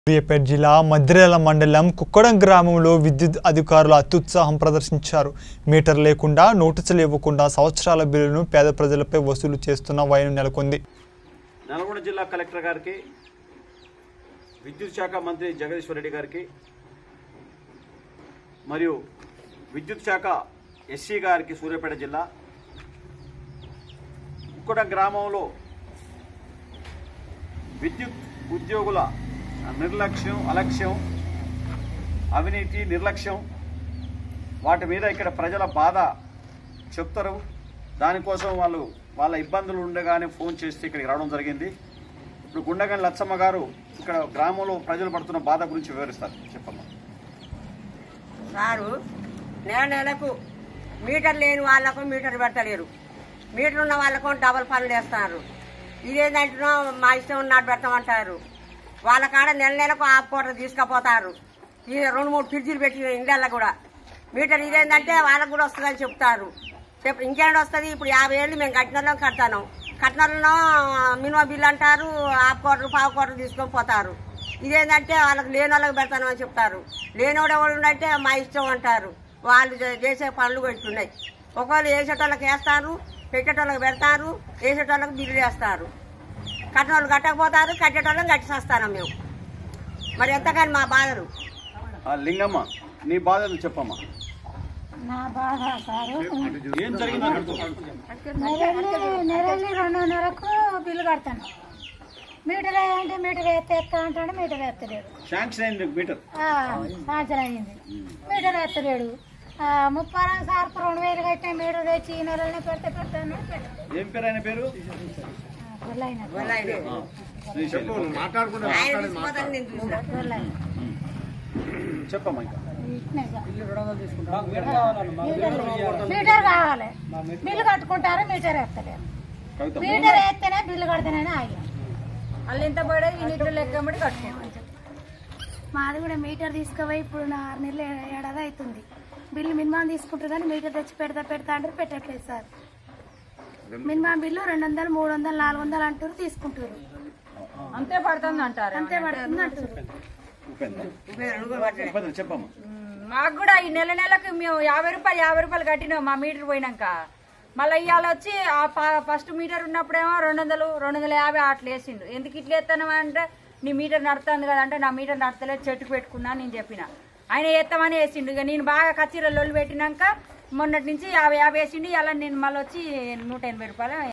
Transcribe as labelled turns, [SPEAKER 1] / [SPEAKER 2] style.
[SPEAKER 1] సూర్యాపేట జిల్లా మద్రేల మండలం కుక్కడం గ్రామంలో విద్యుత్ అధికారులు అత్యుత్సాహం ప్రదర్శించారు మీటర్ లేకుండా నోటీసులు ఇవ్వకుండా సంవత్సరాల బిల్లును పేద ప్రజలపై వసూలు చేస్తున్న వైనం నెలకొంది
[SPEAKER 2] నల్గొండ జిల్లా కలెక్టర్ గారికి విద్యుత్ శాఖ మంత్రి జగదీశ్వర్ రెడ్డి గారికి మరియు విద్యుత్ శాఖ ఎస్సీ గారికి సూర్యాపేట జిల్లా కుక్కడ గ్రామంలో విద్యుత్ ఉద్యోగుల నిర్లక్ష్యం అలక్ష్యం అవినీతి నిర్లక్ష్యం వాటి మీద ఇక్కడ ప్రజల బాధ చెప్తారు దానికోసం వాళ్ళు వాళ్ళ ఇబ్బందులు ఉండగానే ఫోన్ చేస్తే ఇక్కడికి రావడం జరిగింది ఇప్పుడు గుండగని లచ్చమ్మ గారు ఇక్కడ గ్రామంలో ప్రజలు పడుతున్న బాధ గురించి వివరిస్తారు చెప్పమ్మా
[SPEAKER 3] సారు నెల నెలకు మీటర్ లేని వాళ్ళకు మీటర్ పెడతలేరు మీటర్ ఉన్న వాళ్ళకు డబల్ పనులు వేస్తున్నారు ఇదేంటంటున్నా మా ఇష్టం ఉన్నట్టు పెడతామంటారు వాళ్ళ కాడ నెల నెలకు ఆపుకోవడం తీసుకుపోతారు ఈ రెండు మూడు ఫ్రిడ్జీలు పెట్టి ఇండ్ల కూడా మీటర్ ఇదేంటంటే వాళ్ళకు కూడా వస్తుందని చెప్తారు చెప్పు ఇంకేంటి వస్తుంది ఇప్పుడు యాభై ఏళ్ళు మేము కట్టినలో కడతాను కట్టినలో మినిమం బిల్ అంటారు హాఫ్ క్వార్టర్ పావు క్వార్టర్ తీసుకొని పోతారు ఇదేంటంటే వాళ్ళకి లేని వాళ్ళకి పెడతాను అని చెప్తారు లేనివాడు ఎవరు ఉండంటే మా ఇష్టం అంటారు వాళ్ళు చే- చేసే పనులు పెట్టున్నాయి ఒకవేళ వేసేటోళ్ళకి వేస్తారు పెట్టేటోళ్ళకి పెడతారు వేసేటోళ్ళకి బిల్లు వేస్తారు కట్టినోళ్ళు కట్టకపోతారు కట్టేటోళ్ళని కట్టి చేస్తాను మేము మరి ఎంతకని మా బాధలు
[SPEAKER 2] ఆ, లింగమ్మ నీ బాధలు చెప్పమ్మా
[SPEAKER 4] నా బాధ సారు
[SPEAKER 2] ఏం జరిగింది
[SPEAKER 4] నెలల్ని నెలల్ని రెండున్నరకు బిల్లు కడతాను మీటర్ అంటే మీటర్ ఎత్తే ఎత్తా అంటాడు మీటర్ ఎత్తలేడు
[SPEAKER 2] శాంక్షన్ అయింది మీటర్
[SPEAKER 4] ఆ, సంవత్సరం అయింది మీటర్ ఎత్తలేడు ఆ, ముప్పై రెండు సార్లు రెండు వేలు కట్టిన మీటర్ తెచ్చి ఈ నెలల్ని పెడితే పెడతాను పెట్టలేదు.
[SPEAKER 2] ఏం పేరు ఆయన పేరు
[SPEAKER 4] ఆ, గొల్లైన
[SPEAKER 2] శ్రీశైలం.
[SPEAKER 3] ఆయన తీసుకుపోతాను నేను చూసిన
[SPEAKER 4] గొల్లైన
[SPEAKER 2] చెప్పమ్మా ఇంకా
[SPEAKER 4] ఇట్నే ఇక. మీటర్ కావాలి బిల్లు కట్టుకుంటారు మీటర్ ఎత్తలేరు
[SPEAKER 2] కవిత
[SPEAKER 4] మీటర్ ఎత్తేనే బిల్లు కడతానని ఆగాం
[SPEAKER 5] వాళ్ళు ఎంత పడే ఈ నీళ్ళు లెక్కబడి కట్టుకోవాలి
[SPEAKER 6] మాది కూడా మీటర్ తీసుకుపోయి ఇప్పుడు నా ఆరు నెలలు ఏ- ఏడాది అవుతుంది బిల్లు మినిమం తీసుకుంటారు కానీ మీటర్ తెచ్చి పెడతా పెడతా అంటారు పెట్టట్లేదు సార్ మినిమం బిల్లు రెండు వందలు మూడు వందలు నాలుగు వందలు అంటారు తీసుకుంటారు
[SPEAKER 5] అంతే పడుతుంది అంటారు
[SPEAKER 6] అంతే పడుతుంది అంటారు
[SPEAKER 2] ఉపేంద్ర ఉపేంద్ర చెప్పమ్మా
[SPEAKER 5] మాకు కూడా ఈ నెల నెలకు మేము యాభై రూపాయలు యాభై రూపాయలు కట్టినాం మా మీటర్ పోయినాక మళ్ళీ ఇవాళ వచ్చి ఆ ప- ఫస్ట్ మీటర్ ఉన్నప్పుడేమో రెండు వందలు రెండు వందల యాభై అట్లా వేసిండు ఎందుకు ఇట్లా ఎత్తాను అంటే నీ మీటర్ నడుతుంది కదా అంటే నా మీటర్ నడతలేదు చెట్టుకు పెట్టుకున్నా నేను చెప్పిన ఆయన ఎత్తామని వేసిండు ఇక నేను బాగా కచ్చిర లొల్లు పెట్టినాక మొన్నటి నుంచి యాభై యాభై వేసిండు ఇలా నేను మళ్ళీ వచ్చి నూట ఎనభై రూపాయలు